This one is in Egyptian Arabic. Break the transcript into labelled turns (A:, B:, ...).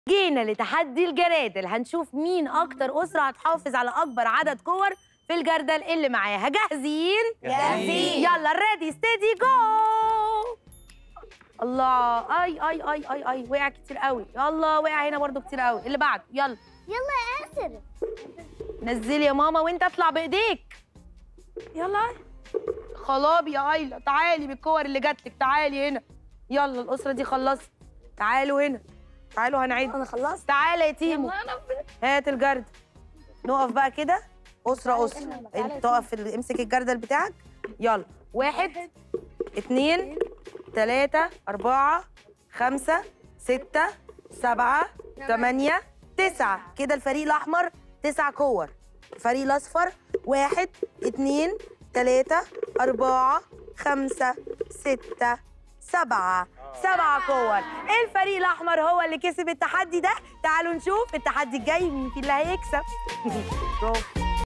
A: جينا لتحدي الجرادل هنشوف مين اكتر اسره هتحافظ على اكبر عدد كور في الجردل اللي معاها جاهزين
B: جاهزين.
A: يلا ريدي ستيدي جو الله اي اي اي اي اي وقع كتير قوي يلا وقع هنا برضو كتير قوي اللي بعده يلا
B: ياسر
A: نزلي يا ماما وانت اطلع بايديك يلا خلاب يا ايلا تعالي بالكور اللي جاتلك تعالي هنا يلا الاسره دي خلصت تعالوا هنا تعالوا هنعيد
B: انا خلصت
A: تعالى يا تيمو هات الجرد نقف بقى كده اسره اسره
B: تعالى يا
A: انت تقف في ال- امسك الجردل بتاعك يلا واحد اتنين تلاتة أربعة خمسة ستة سبعة تمانية تسعة كده الفريق الأحمر تسع كور الفريق الأصفر واحد اتنين تلاتة أربعة خمسة ستة سبعة سبعة كور الفريق الأحمر هو اللي كسب التحدي ده تعالوا نشوف التحدي الجاي مين فيه اللي هيكسب برافو